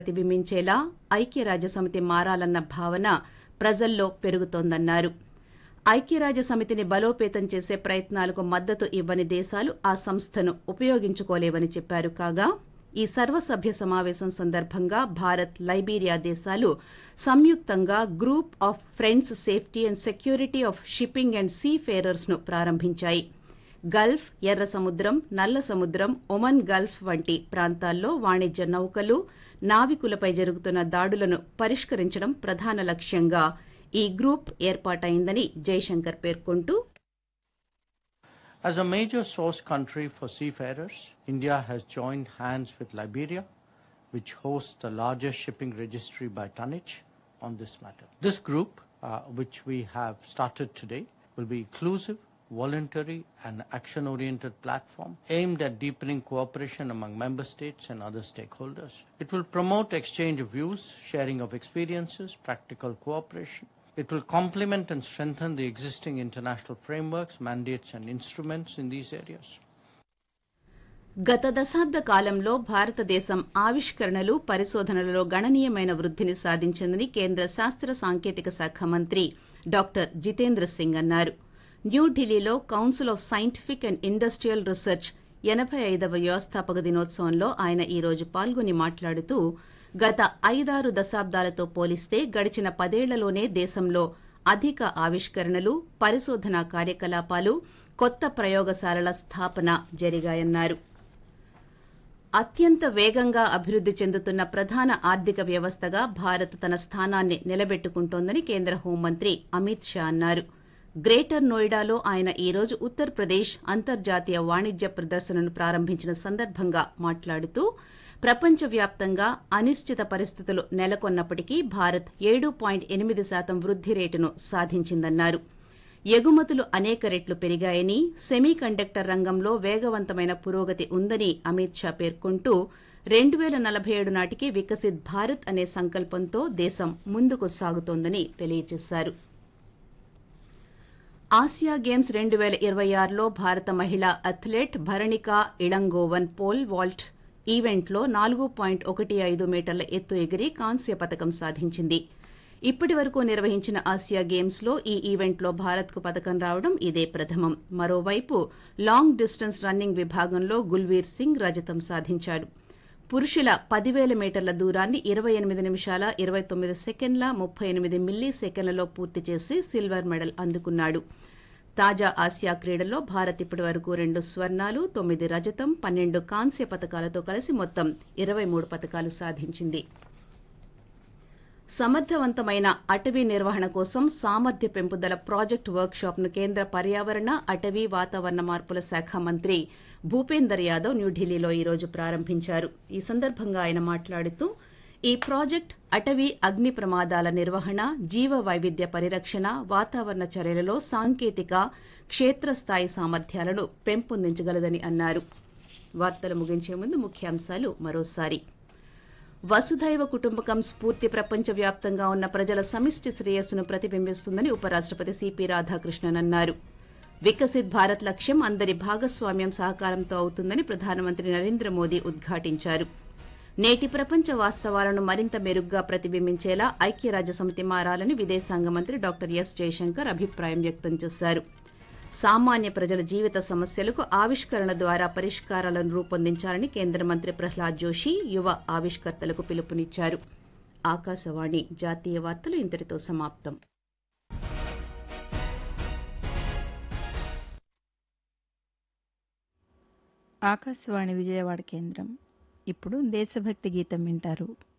ప్రతిబింబించేలా ఐక్యరాజ్యసమితి మారాలన్న భావన ప్రజల్లో పెరుగుతోందన్నారు ఐక్యరాజ్యసమితిని బలోపేతం చేసే ప్రయత్నాలకు మద్దతు ఇవ్వని దేశాలు ఆ సంస్థను ఉపయోగించుకోలేవని చెప్పారు కాగా ఈ సర్వసభ్య సమావేశం సందర్భంగా భారత్ లైబీరియా దేశాలు సంయుక్తంగా group of friends safety and security of shipping and seafarers ను ప్రారంభించాయి గల్ఫ్ ఎర్ర సముద్రం నల్ల సముద్రం ఒమన్ గల్ఫ్ వంటి ప్రాంతాల్లో వాణిజ్య నౌకలు నావికులపై జరుగుతున్న దాడులను పరిష్కరించడం ప్రధాన లక్ష్యంగా ఈ గ్రూప్ ఏర్పాటైందని జైశంకర్ పేర్కొంటూ As a major source country for seafarers, India has joined hands with Liberia, which hosts the largest shipping registry by tonnage on this matter. This group, uh, which we have started today, will be inclusive, voluntary, and action oriented platform aimed at deepening cooperation among member states and other stakeholders. It will promote exchange of views, sharing of experiences, practical cooperation, it will complement and strengthen the existing international frameworks, mandates, and instruments in these areas. గత దశాబ్ద కాలంలో భారతదేశం ఆవిష్కరణలు పరిశోధనలలో గణనీయమైన వృద్ధిని సాధించిందని కేంద్ర శాస్త్ర సాంకేతిక శాఖ మంత్రి డాక్టర్ జితేంద్ర సింగ్ అన్నారు న్యూఢిల్లీలో council of scientific and industrial research ఎనభై ఐదవ వ్యవస్థాపక దినోత్సవంలో ఆయన ఈ రోజు పాల్గొని మాట్లాడుతూ గత ఐదారు దశాబ్దాలతో పోలిస్తే గడిచిన పదేళ్లలోనే దేశంలో అధిక ఆవిష్కరణలు పరిశోధనా కార్యకలాపాలు కొత్త ప్రయోగశాలల స్థాపన జరిగాయన్నారు అత్యంత వేగంగా అభివృద్ది చెందుతున్న ప్రధాన ఆర్థిక వ్యవస్థగా భారత్ తన స్థానాన్ని నిలబెట్టుకుంటోందని కేంద్ర హోంమంత్రి అమిత్ షా అన్నారు గ్రేటర్ నోయిడాలో ఆయన ఈ రోజు ఉత్తరప్రదేశ్ అంతర్జాతీయ వాణిజ్య ప్రదర్శనను ప్రారంభించిన సందర్భంగా మాట్లాడుతూ ప్రపంచవ్యాప్తంగా అనిశ్చిత పరిస్థితులు నెలకొన్నప్పటికీ భారత్ ఏడు పాయింట్ ఎనిమిది శాతం వృద్ది రేటును సాధించిందన్నారు ఎగుమతులు అనేక రెట్లు పెరిగాయని సెమీ కండక్టర్ రంగంలో వేగవంతమైన పురోగతి ఉందని అమిత్ షా పేర్కొంటూ రెండు వేల నలభై ఏడు నాటికి వికసిత్ భారత్ అనే సంకల్పంతో దేశం ముందుకు సాగుతోందని తెలియజేశారు ఆసియా గేమ్స్ రెండు వేల ఇరవై ఆరులో భారత మహిళా athlete Bharanika Elangovan pole vault ఈవెంట్లో నాలుగు పాయింట్ ఒకటి ఐదు మీటర్ల ఎత్తు ఎగిరి కాంస్య పథకం సాధించింది ఇప్పటి వరకు నిర్వహించిన ఆసియా గేమ్స్ లో ఈ ఈవెంట్లో భారత్ కు పథకం రావడం ఇదే ప్రథమం మరోవైపు లాంగ్ డిస్టెన్స్ రన్నింగ్ విభాగంలో గుల్వీర్ సింగ్ రజతం సాధించాడు పురుషుల పదివేల మీటర్ల దూరాన్ని ఇరవై ఎనిమిది నిమిషాల ఇరవై తొమ్మిది సెకండ్ల ముప్పై ఎనిమిది మిల్లీ సెకండ్లలో పూర్తి చేసి సిల్వర్ మెడల్ అందుకున్నాడు తాజా ఆసియా క్రీడల్లో భారత్ ఇప్పటి వరకు రెండు స్వర్ణాలు తొమ్మిది రజతం పన్నెండు కాంస్య పథకాలతో కలిసి మొత్తం ఇరవై మూడు పథకాలు సాధించింది సమర్థవంతమైన అటవీ నిర్వహణ కోసం సామర్థ్య పెంపుదల ప్రాజెక్టు వర్క్ షాప్ ను కేంద్ర పర్యావరణ అటవీ వాతావరణ మార్పుల శాఖ మంత్రి భూపేందర్ యాదవ్ న్యూఢిల్లీలో ఈ రోజు ప్రారంభించారు ఈ సందర్భంగా ఆయన మాట్లాడుతూ ఈ ప్రాజెక్ట్ అటవీ అగ్ని ప్రమాదాల నిర్వహణ జీవ వైవిధ్య పరిరక్షణ వాతావరణ చర్యలలో సాంకేతిక క్షేత్రస్థాయి సామర్థ్యాలను పెంపొందించగలదని అన్నారు వార్తలు ముగించే ముందు ముఖ్యాంశాలు మరోసారి వసుధైవ కుటుంబకం స్ఫూర్తి ప్రపంచవ్యాప్తంగా ఉన్న ప్రజల సమిష్టి శ్రేయస్సును ప్రతిబింబిస్తుందని ఉపరాష్టపతి సిపి రాధాకృష్ణన్ అన్నారు వికసిత్ భారత్ లక్ష్యం అందరి భాగస్వామ్యం సహకారంతో అవుతుందని ప్రధానమంత్రి నరేంద్ర మోదీ ఉద్ఘాటించారు నేటి ప్రపంచ వాస్తవాలను మరింత మెరుగ్గా ప్రతిబింబించేలా ఐక్యరాజ్యసమితి మారాలని విదేశాంగ మంత్రి డాక్టర్ ఎస్ జయశంకర్ అభిప్రాయం వ్యక్తం చేశారు సామాన్య ప్రజల జీవిత సమస్యలకు ఆవిష్కరణ ద్వారా పరిష్కారాలను రూపొందించాలని కేంద్ర మంత్రి ప్రహ్లాద్ జోషి యువ ఆవిష్కర్తలకు పిలుపునిచ్చారు ఆకాశవాణి జాతీయ వార్తలు ఇంతటితో సమాప్తం ఆకాశవాణి విజయవాడ కేంద్రం ఇప్పుడు దేశభక్తి గీతం వింటారు